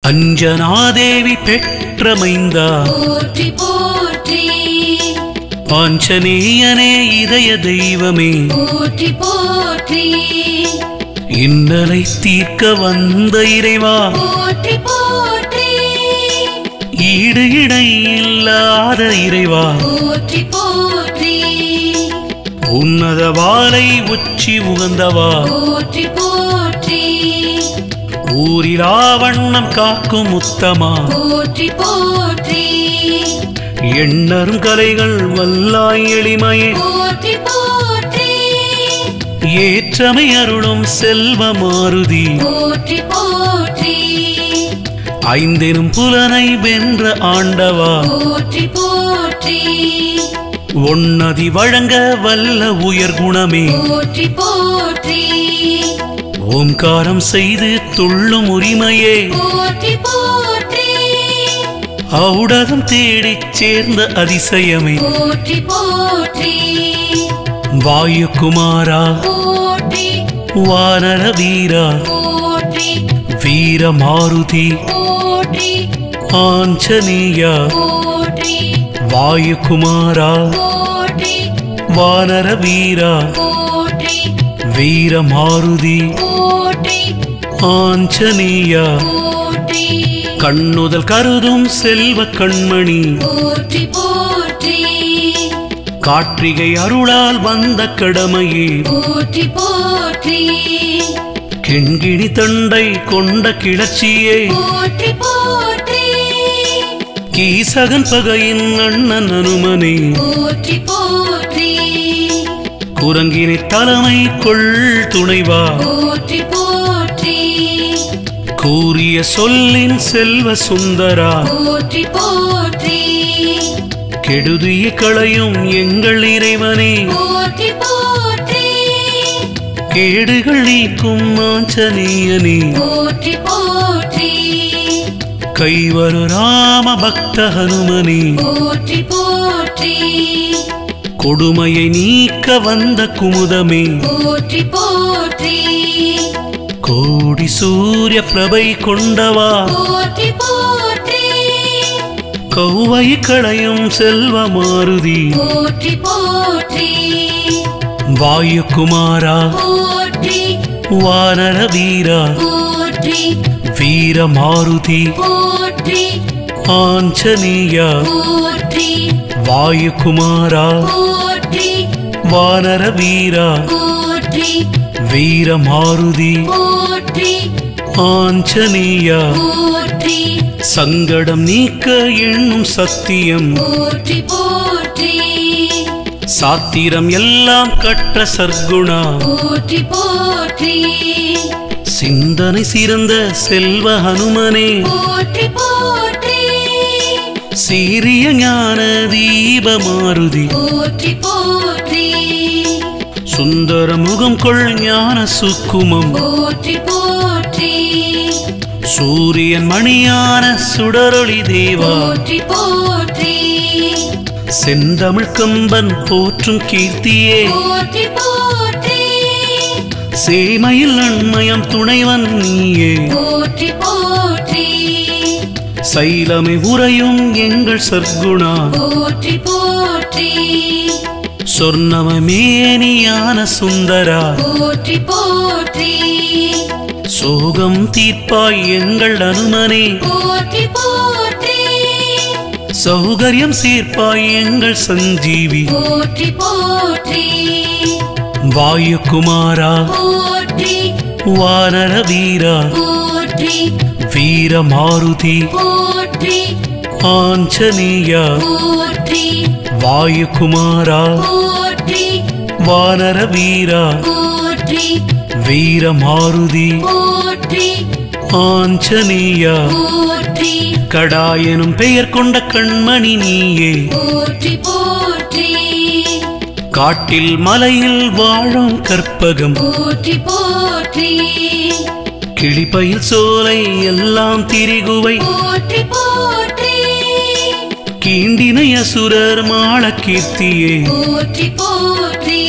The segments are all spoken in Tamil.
அஞ்சனாதேவி பெற்ற மைந்தா போற்றி போற்றி ஆஞ்சநேயனே இதய தெய்வமே போற்றி போற்றி இன்னலை தீர்க்க வந்த இறைவா போற்றி போற்றி ஈடு இடை இல்லாத இறைவா போற்றி போற்றி உன்னத வாளை உச்சி உகந்தவா போற்றி போற்றி ஊரிலா வண்ணம் காக்கும் உத்தமா போற்றி போற்றி எண்ணரும் கலைகள் வல்லாய் எளிமையே போற்றி போற்றி ஏற்றமை அருளும் செல்வ மாருதி போற்றி போற்றி ஐந்தெனும் புலனை வென்ற ஆண்டவா போற்றி போற்றி ஒன்னதி வழங்க வல்ல உயர் குணமே போற்றி போற்றி ஓம்காரம் செய்து துள்ளும் உரிமையே போற்றி போற்றி ஔடதம் தேடிச் சேர்ந்த அதிசயமே போற்றி போற்றி வாயுகுமாரா போற்றி வானர வீரா போற்றி வீர மாருதி போற்றி ஆஞ்சநேயா போற்றி வாயுகுமாரா போற்றி வானர வீரா போற்றி வீர மாருதி போற்றி ஆஞ்சநேயா போற்றி கண்ணுதல் கருதும் செல்வ கண்மணி போற்றி போற்றி கார்த்திகை அருளால் வந்த கடமையே போற்றி போற்றி கிண்கிணி தண்டை கொண்ட கிளர்ச்சியே போற்றி போற்றி கீசகன் பகையின் அண்ணன் அனுமனே போற்றி போற்றி குரங்கினை தலைமை கொள் துணைவா போற்றி போற்றி கூறிய சொல்லின் செல்வ சுந்தரா போற்றி போற்றி கெடுதிய களையும் எங்கள் இறைவனே போற்றி போற்றி கேடுகள் நீக்கும் ஆஞ்சநேயனே போற்றி போற்றி கைவரு ராம பக்த ஹனுமனே போற்றி போற்றி கொடுமையை நீக்க வந்த குமுதமே போற்றி போற்றி கோடி சூரிய பிரபை கொண்டவா போற்றி போற்றி கௌவை களையும் செல்வ மாருதி போற்றி போற்றி வாயுகுமாரா போற்றி வானர வீரா போற்றி வீர மாருதி போற்றி ஆஞ்சநேயா போற்றி வாயுகுமாரா போற்றி வானர வீரா போற்றி வீர மாருதி போற்றி ஆஞ்சநேயா போற்றி சங்கடம் நீக்க எண்ணும் சத்தியம் போற்றி போற்றி சாத்திரம் எல்லாம் கற்ற சர்க்குணா போற்றி போற்றி சிந்தனை சிறந்த செல்வ ஹனுமனே போற்றி போற்றி சீரிய ஞான தீப மாருதி போற்றி போற்றி சுந்தர முகம் கொள் ஞான சுக்குமம் போற்றி போற்றி சூரியன் மணியான சுடரொளி தேவா போற்றி போற்றி செந்தமிழ் கம்பன் போற்றும் கீர்த்தியே போற்றி போற்றி சேமையில் நன்மயம் துணைவன் நீயே போற்றி போற்றி சைலமை உறையும் எங்கள் சர்க்குணா போற்றி போற்றி சொர்ணமேனியான சுந்தரா போற்றி போற்றி சோகம் தீர்ப்பாய் எங்கள் அனுமனே போற்றி போற்றி சௌகரியம் சீர்ப்பாய் எங்கள் சஞ்சீவி போற்றி போற்றி வாயுகுமாரா போற்றி வானர வீரா போற்றி வீர மாருதி போற்றி ஆஞ்சநேயா போற்றி வாயுகுமாரா போற்றி வானர வீரா போற்றி வீர மாருதி போற்றி ஆஞ்சநேயா போற்றி கடாயனும் பெயர் கொண்ட கண்மணி நீயே போற்றி போற்றி காட்டில் மலையில் வாழும் கற்பகம் போற்றி போற்றி கிளிப்பயில் சோலை எல்லாம் திரிகுவை போற்றி போற்றி கீண்டினை அசுரர் மாள கீர்த்தியே போற்றி போற்றி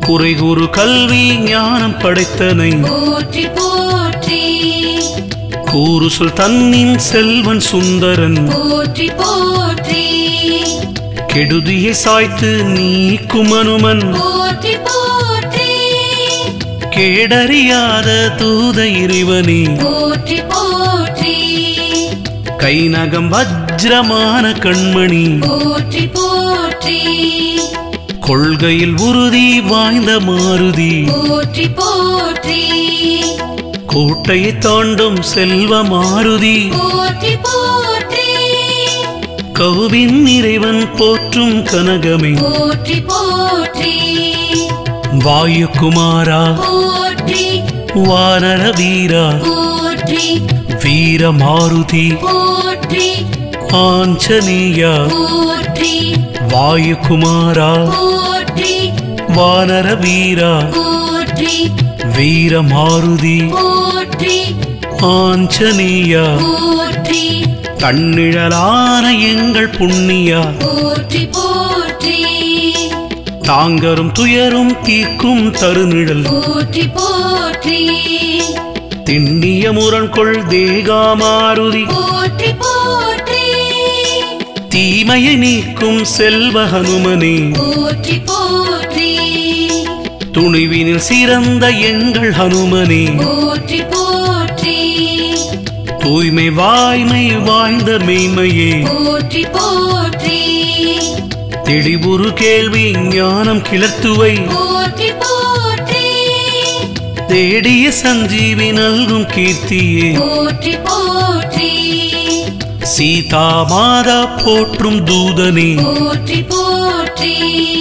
குறைகூறு கல்வி ஞானம் படைத்தனை போற்றி போற்றி கூறு சொல் தன்னின் செல்வன் சுந்தரன் போற்றி போற்றி கெடுதியை சாய்த்து நீக்கும் அனுமன் போற்றி போற்றி கேடறியாத தூத இறைவனே போற்றி போற்றி கைநகம் வஜ்ரமான கண்மணி போற்றி போற்றி கொள்கையில் உறுதி வாய்ந்த மாருதி போற்றி போற்றி கோட்டையை தாண்டும் செல்வ மாருதி போற்றி போற்றி கவுவின் இறைவன் போற்றும் கனகமே போற்றி போற்றி வாயுகுமாரா போற்றி வானர வீரா போற்றி வீர மாருதி போற்றி ஆஞ்சநேயா போற்றி வாயுகுமாரா போற்றி வானர வீரா போற்றி வீர மாருதி போற்றி ஆஞ்சநேயா போற்றி தன்னிழலான எங்கள் புண்ணியா போற்றி போற்றி தாங்கரும் துயரும் தீர்க்கும் தருநிழல் போற்றி போற்றி திண்ணிய முரண்கொள் தேகா மாருதி போற்றி போற்றி தீமையை நீக்கும் செல்வ ஹனுமனே போற்றி போற்றி துணிவினில் சிறந்த எங்கள் ஹனுமனே போற்றி போற்றி தூய்மை வாய்மை வாய்ந்த மெய்மையே போற்றி போற்றி தெளிவுறு கேள்வி ஞானம் கிளர்த்துவை போற்றி போற்றி தேடிய சஞ்சீவி நல்கும் கீர்த்தியே போற்றி போற்றி சீதா மாதா போற்றும் தூதனே போற்றி போற்றி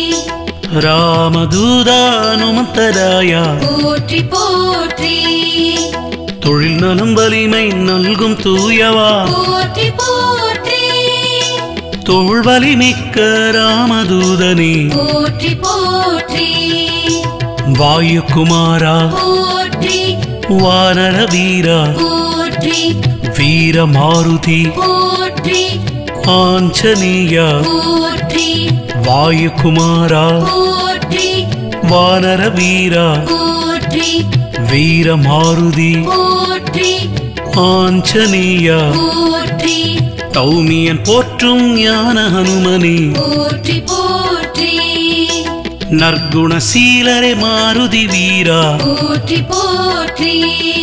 ராமதூதா அனுமந்தராயா போற்றி போற்றி தொழில் நலம் வலிமை நல்கும் தூயவா போற்றி போற்றி தோள் வலிமிக்க ராமதூதனே போற்றி போற்றி வாயுகுமாரா போற்றி வானர வீரா போற்றி வீர மாருதி போற்றி ஆஞ்சநேயா போற்றி வாயுகுமாரா போற்றி வானர வீரா போற்றி வீர மாருதி போற்றி ஆஞ்சநேயா போற்றி தௌமியன் போற்றும் ஞான ஹனுமனே போற்றி போற்றி நற்குணசீலரே மாருதி வீரா போற்றி போற்றி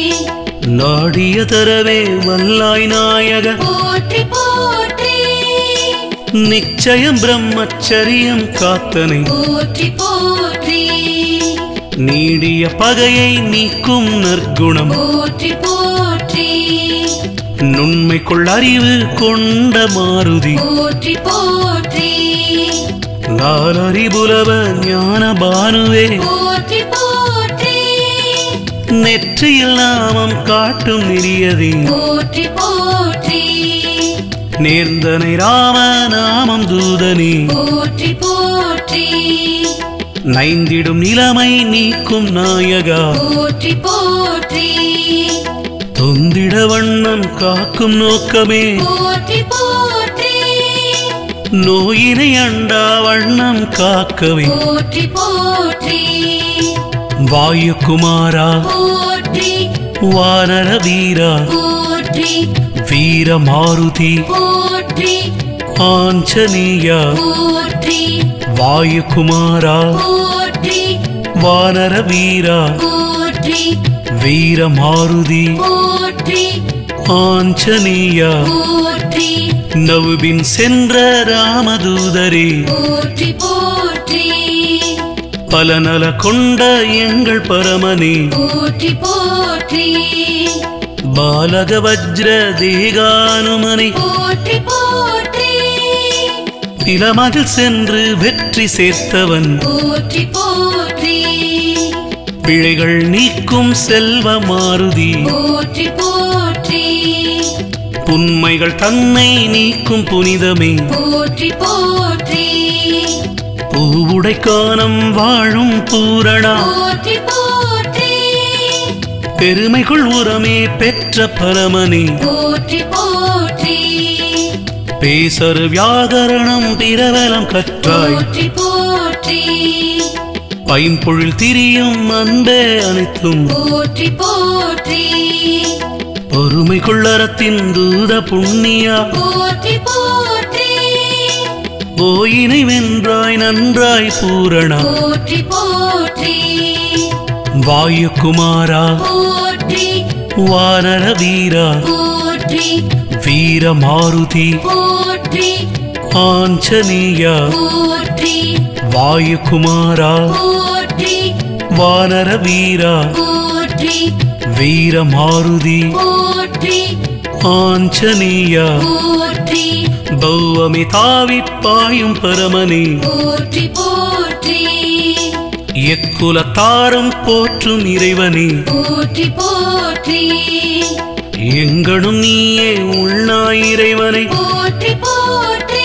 நாடிய தரவே வல்லாய் நாயக போற்றி போற்றி நிச்சயம் பிரம்மச்சரியம் காத்தனை போற்றி போற்றி நீடிய பகையை நீக்கும் நற்குணம் போற்றி போற்றி நுண்மைக்குள் அறிவு கொண்ட மாருதி போற்றி போற்றி நாலறிபுலவ ஞான பானுவே போற்றி போற்றி நெற்றியில் நாமம் காட்டும் நெறியதே போற்றி போற்றி நேர்ந்தனை ராம நாமம் தூதனே போற்றி போற்றி நைந்திடும் நிலைமை நீக்கும் நாயகா போற்றி போற்றி தொந்திட வண்ணம் காக்கும் நோக்கமே போற்றி போற்றி நோயினை அண்டா வண்ணம் காக்கவே போற்றி போற்றி வாயுகுமாரா போற்றி வானர வீரா போற்றி வீர மாருதி போற்றி ஆஞ்சநேயா போற்றி வாயுகுமாரா போற்றி வானர வீரா போற்றி வீர மாருதி போற்றி ஆஞ்சநேயா போற்றி நவுபின் சென்ற ராமதூதரே போற்றி போற்றி பல நல கொண்ட எங்கள் பரமனே போற்றி போற்றி பாலக வஜ்ர தேகானுமனை போற்றி போற்றி நிலமதில் சென்று வெற்றி சேர்த்தவன் போற்றி போற்றி பிழைகள் நீக்கும் செல்வ மாருதி போற்றி போற்றி உண்மைகள் தன்னை நீக்கும் புனிதமே போற்றி போற்றி பூவுடை காணம் வாழும் பூரணா போற்றி போற்றி பெருமைக்குள் உரமே பெற்ற பரமனே போற்றி போற்றி பேசரு வியாகரணம் பிரபலம் கற்றாய் போற்றி போற்றி பைம்பொழில் திரியும் அன்பே அனைத்தும் போற்றி போற்றி ஒருமை கொள்ளறத்தின் தூத புண்ணியா போற்றி போற்றி போயினை வென்றாய் நன்றாய் பூரணா போற்றி போற்றி வாயுக்குமாரா போற்றி வானர வீரா போற்றி வீர மாருதி போற்றி ஆஞ்சநேயா போற்றி வாயுக்குமாரா போற்றி வானர வீரா போற்றி வீர மாருதி போற்றி ஆஞ்சநேயா போற்றி பௌவமி தாவி பாயும் பரமனே போற்றி போற்றி எக்குலத்தாரும் போற்றும் இறைவனே போற்றி போற்றி எங்களும் நீயே உள்நாய் இறைவனை போற்றி போற்றி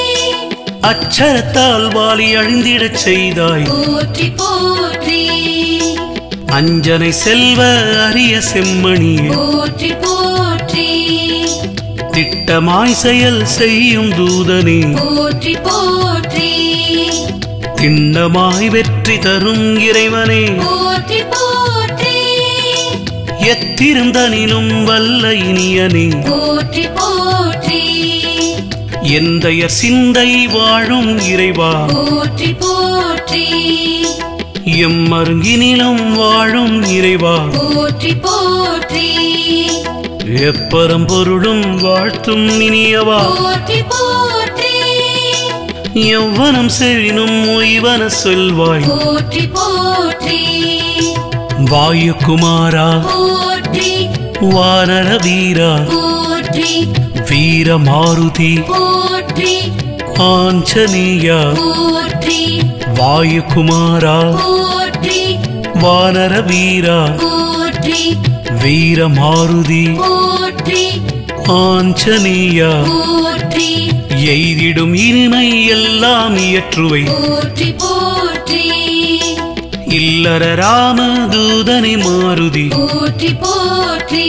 அச்சரத்தால் வாலி அழிந்திடச் செய்தாய் போற்றி போற்றி அஞ்சனை செல்வ அரிய செம்மணியே போற்றி போற்றி திட்டமாய் செயல் செய்யும் தூதனே போற்றி போற்றி திண்ணமாய் வெற்றி தரும் இறைவனே போற்றி போற்றி எத்திருந்தனினும் வல்ல இனியனே போற்றி போற்றி எந்தைய சிந்தை வாழும் இறைவா போற்றி போற்றி எம்மருங்கினிலும் வாழும் இறைவா போற்றி போற்றி எப்பரம் பொருளும் வாழ்த்தும் இனியவா போற்றி போற்றி எவ்வனம் செழினும் உய்வன சொல்வாய் போற்றி போற்றி வாயுக்குமாரா போற்றி வானர வீரா போற்றி வீர மாருதி போற்றி ஆஞ்சநேயா போற்றி வாயுக்குமாரா போற்றி வானர வீரா போற்றி வீர மாருதி போற்றி ஆஞ்சநேயா போற்றி எய்திடும் இனிமை எல்லாம் இயற்றுவை போற்றி போற்றி இல்லற ராம தூதனை மாருதி போற்றி போற்றி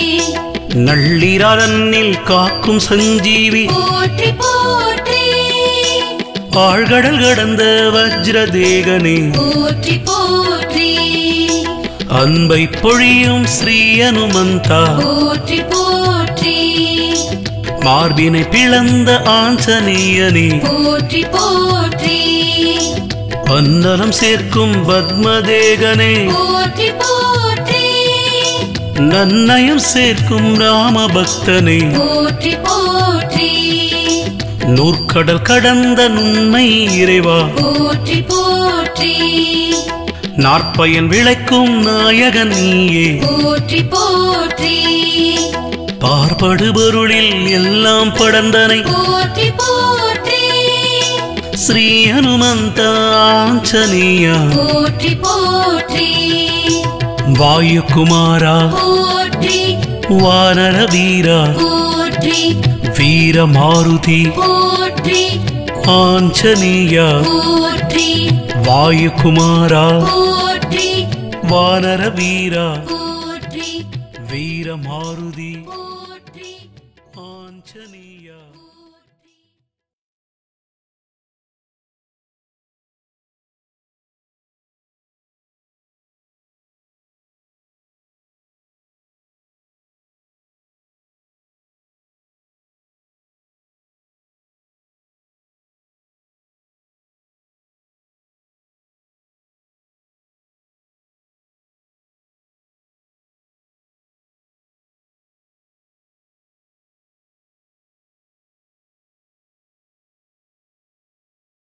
நள்ளிரனில் காக்கும் சஞ்சீவி போற்றி போற்றி ஆழ்கடல் கடந்த வஜ்ர தேகனே போற்றி போற்றி அன்பை பொழியும் ஸ்ரீ அனுமந்தா போற்றி போற்றி மார்பினை பிளந்த ஆஞ்சநேயனே போற்றி போற்றி வந்தனம் சேர்க்கும் பத்மதேகனே போற்றி போற்றி நன்னயம் சேர்க்கும் ராம பக்தனே போற்றி போற்றி நூற்கடல் கடந்த நுண்மை இறைவா போற்றி போற்றி நாற்பயன் விளைக்கும் நாயகன் நீயே போற்றி போற்றி பார்படுபொருளில் எல்லாம் படந்தனை போற்றி போற்றி ஸ்ரீ ஹனுமந்த ஆஞ்சநேயா போற்றி போற்றி வாயுக்குமாரா போற்றி வானர வீரா போற்றி வீர மாருதி போற்றி ஆஞ்சநேயா போற்றி வாயுக்குமாரா போற்றி வானர வீரா போற்றி வீர மாருதி போற்றி ஆஞ்சநேயா